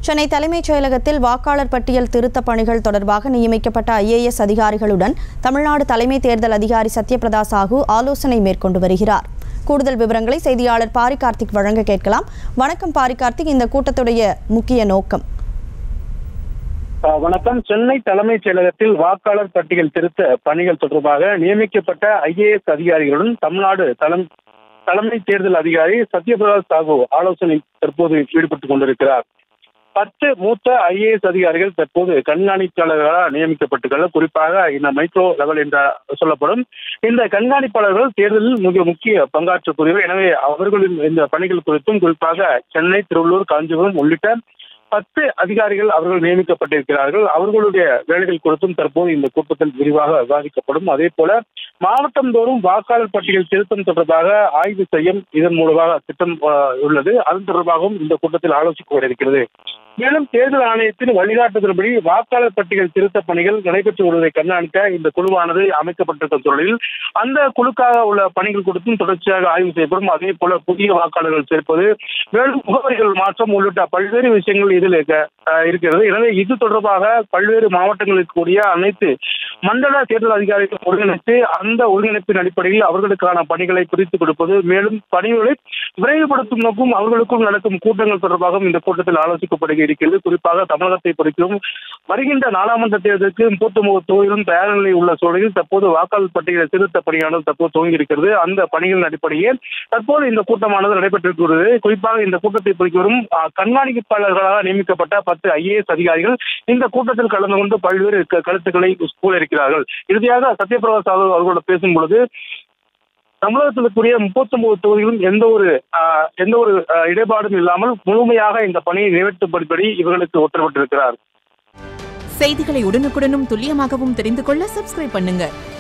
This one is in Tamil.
சென்னை தலைமைச் செயலகத்தில் வாக்காளர் பட்டியல் திருத்தப் பணிகள் தொடர்பாக நியமிக்கப்பட்ட ஐஏஎஸ் அதிகாரிகளுடன் தமிழ்நாடு தலைமை தேர்தல் அதிகாரி சத்யபிரதா சாஹூ ஆலோசனை மேற்கொண்டு வருகிறார் கூடுதல் விவரங்களை செய்தியாளர் பாரி கார்த்திக் வழங்க கேட்கலாம் வணக்கம் பாரி கார்த்திக் இந்த கூட்டத்துடைய முக்கிய நோக்கம் அஹ் வணக்கம் சென்னை தலைமைச் செயலகத்தில் வாக்காளர் பட்டியல் திருத்த பணிகள் தொடர்பாக நியமிக்கப்பட்ட ஐஏஎஸ் அதிகாரிகளுடன் தமிழ்நாடு தலம் தலைமை தேர்தல் அதிகாரி சத்யபிரதா சாஹூ ஆலோசனை தற்போது ஈடுபட்டுக் கொண்டிருக்கிறார் பத்து மூத்த ஐஏஎஸ் அதிகாரிகள் தற்போது கண்காணிப்பாளர்களாக நியமிக்கப்பட்டுள்ளனர் குறிப்பாக இந்த மைக்ரோ லெவல் என்ற சொல்லப்படும் இந்த கண்காணிப்பாளர்கள் தேர்தலில் மிக முக்கிய பங்காற்றக்கூடியவர் எனவே அவர்களின் இந்த பணிகள் குறித்தும் குறிப்பாக சென்னை திருவள்ளூர் காஞ்சிபுரம் உள்ளிட்ட பத்து அதிகாரிகள் அவர்கள் நியமிக்கப்பட்டிருக்கிறார்கள் அவர்களுடைய வேலைகள் குறித்தும் தற்போது இந்த கூட்டத்தில் விரிவாக விவாதிக்கப்படும் அதே போல மாவட்டம் தோறும் வாக்காளர் பட்டியல் திருத்தம் தொடர்பாக ஆய்வு செய்யும் இதன் மூலமாக திட்டம் அஹ், உள்ளது அதன் தொடர்பாகவும் இந்த கூட்டத்தில் ஆலோசிக்கப்பட இருக்கிறது மேலும் தேர்தல் ஆணையத்தின் வழிகாட்டுதல்படி வாக்காளர் பட்டியல் திருத்த பணிகள் நடைபெற்று வருவதை கண்காணிக்க இந்த குழுவானது அமைக்கப்பட்டிருக்கும் சூழலில் அந்த குழுக்காக உள்ள பணிகள் குறித்தும் தொடர்ச்சியாக ஆய்வு செய்யப்படும் அதே போல புதிய வாக்காளர்கள் சேர்ப்பது மேலும் முகவரிகள் மாற்றம் உள்ளிட்ட பல்வேறு விஷயங்கள் இதில் இருக்க- அஹ் இருக்கிறது எனவே இது தொடர்பாக பல்வேறு மாவட்டங்களுக்கு கூடிய அனைத்து மண்டல தேர்தல் அதிகாரிகள் ஒருங்கிணைத்து அந்த ஒருங்கிணைப்பின் அடிப்படையில் அவர்களுக்கான பணிகளை பிரித்து கொடுப்பது மேலும் பணிகளை விரைவுபடுத்தும் நோக்கும் அவர்களுக்கும் நடக்கும் கூட்டங்கள் தொடர்பாகவும் இந்த கூட்டத்தில் ஆலோசிக்கப்பட இருக்கிறது குறிப்பாக தமிழகத்தை பொறுக்கும் வருகின்ற நாடாளுமன்ற தேர்தலுக்கு முப்பத்தொன்பது தொகுதிகளும் தயார் நிலையில் உள்ள சூழலில் தற்போது வாக்காளர் பட்டியலை திருத்த பணியானது தற்போது துவங்கி இருக்கிறது அந்த பணிகளின் அடிப்படையில் தற்போது இந்த கூட்டமானது நடைபெற்றிருக்கிறது குறிப்பாக இந்த கூட்டத்தை பொறுத்த வரும் அஹ், கண்காணிப்பாளர்களாக நியமிக்கப்பட்ட பத்து ஐஏஎஸ் அதிகாரிகள் இந்த கூட்டத்தில் கலந்து கொண்டு பல்வேறு க- கருத்துக்களை கூற இருக்கிறார்கள் இறுதியாக சத்யபிரதா சாஹூ அவர்களோட பேசும் பொழுது தமிழகத்தில் இருக்கக்கூடிய முப்பத்தொன்பது தொகுதிகளும் எந்த ஒரு ஆஹ், எந்த ஒரு ஆஹ், இடர்பாடும் இல்லாமல் முழுமையாக இந்த பணியை நிறைவேற்றும்படி இவர்களுக்கு உத்தரவிட்டிருக்கிறார் செய்திகளை உடனுக்குடனும் துல்லியமாகவும் தெரிந்து கொள்ள சப்ஸ்கிரைப் பண்ணுங்க